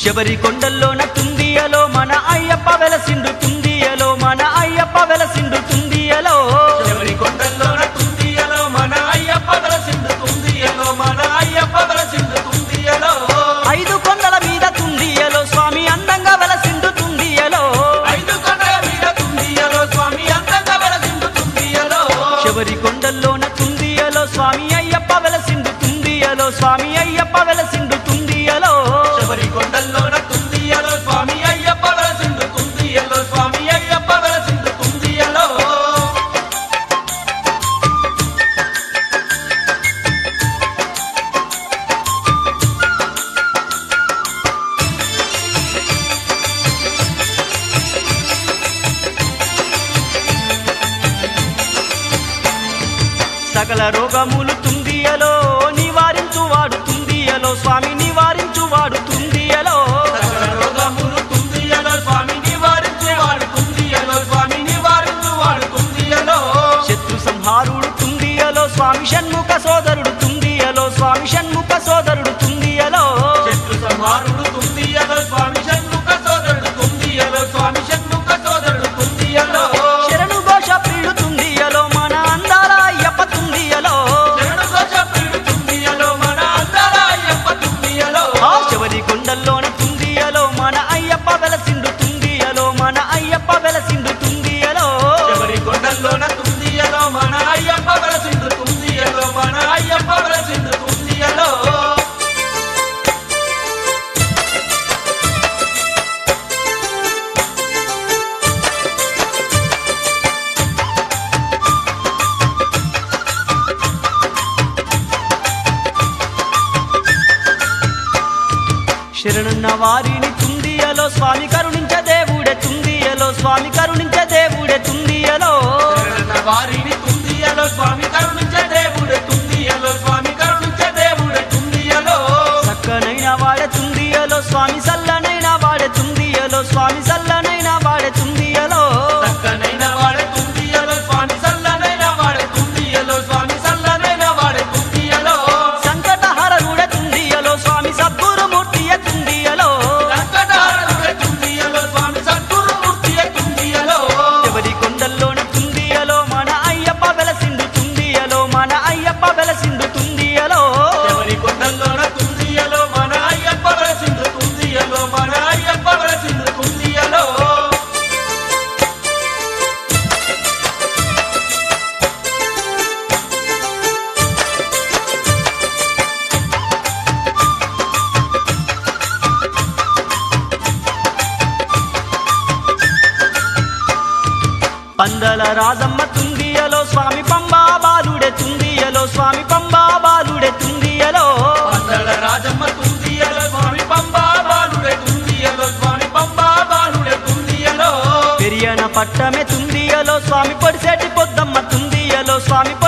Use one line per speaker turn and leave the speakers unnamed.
శబరి కొండల్లోన తుందియలో మన అయ్యప్ప వెలసిండు తుందియలో మన అయ్యప్ప వెలసిండు తుందియలో
శబరి కొండల్లోన తుందియలో మన అయ్యప్ప వెలసిండు తుందియలో మన అయ్యప్ప వెలసిండు తుందియలో
ఐదు కొండల మీద తుందియలో స్వామి అందంగా వెలసిండు తుందియలో
ఐదు కొండల మీద తుందియలో స్వామి అందంగా వెలసిండు తుందియలో
శబరి కొండల్లోన తుందియలో స్వామి అయ్యప్ప వెలసిండు తుందియలో స్వామి అయ్యప్ప వెలసిండు తుందియలో
శబరి కొండల్లోన తుందియలో స్వామి అయ్యప్ప వెలసిండు తుందియలో స్వామి అయ్యప్ప వెలసిండు తుందియలో
సకల రోగములు తుందియలో నివారించువాడు తుందియలో స్వామి నివారించువాడు తుందియలో
సకల రోగములు తుందియలో స్వామి నివారించువాడు తుందియలో స్వామి నివారించువాడు తుందియలో
శత్రు సంహారుడు తుందియలో స్వామి షణ్ముఖ సోదరుడు తుందియలో స్వామి షణ్ముఖ సోదరుడు తుందియలో
శత్రు సంహారుడు తుందియలో స్వామి షణ్ముఖ సోదరుడు తుందియలో స్వామి షణ్ముఖ సోదరుడు తుందియలో
శరణు ఘోష ప్రియుడు తుందియలో మన అందాల అయ్యప్ప తుందియలో
శరణు ఘోష ప్రియుడు తుందియలో మన అందాల అయ్యప్ప తుందియలో
ఆ శబరి కొండల్లోన తుందియలో మన అయ్యప్ప వెలసిండు తుందియలో మన అయ్యప్ప వెలసిండు తుందియలో
శబరి కొండల్లోన తుందియలో మన అయ్యప్ప వెలసిండు తుందియలో మన అయ్యప్ప వెలసిండు తుందియలో
శరణన్న వారిని తుందియలో స్వామి కరుణించ దేవుడే తుందియలో స్వామి కరుణించ దేవుడే తుందియలో
శరణన్న వారిని తుందియలో స్వామి కరుణించే దేవుడే తుందియలో స్వామి కరుణించే దేవుడే తుందియలో
చక్కనైన వాడే తుందియలో స్వామి సల్లనైన వాడే తుందియలో స్వామి సల్లనైన వాడే తుందియలో
చక్కనైన వాడే తుందియలో స్వామి సల్లనైన వాడే తుందియలో స్వామి సల్లనైన వాడే తుందియలో
సంకటహరుడే తుందియలో స్వామి సద్గురుమూర్తియ తుందియలో
సంకటహరుడే తుందియలో స్వామి సద్గురుమూర్తియే తుందియలో
ఎవరి కొండల్లోన తుందియలో మన అయ్యప్ప వెలసిండు తుందియలో మన అయ్యప్ప వెలసిండు తుందియలో
ఎవరి కొండల్లోన తుందియలో మన అయ్యప్ప వెలసిండు తుందియలో మన అయ్యప్ప వెలసిండు తుందియలో
పందల రాజమ్మ తుందియలో స్వామి పంబా బాలుడే తుందియలో స్వామి పంబా బాలుడే తుందియలో
పందల రాజమ్మ తుందియలో స్వామి పంబా బాలుడే తుందియలో స్వామి పంబా బాలుడే తుందియలో
పెరియన పట్టమే తుందియలో స్వామి పొడిసేటి పొద్దమ్మ తుందియలో స్వామి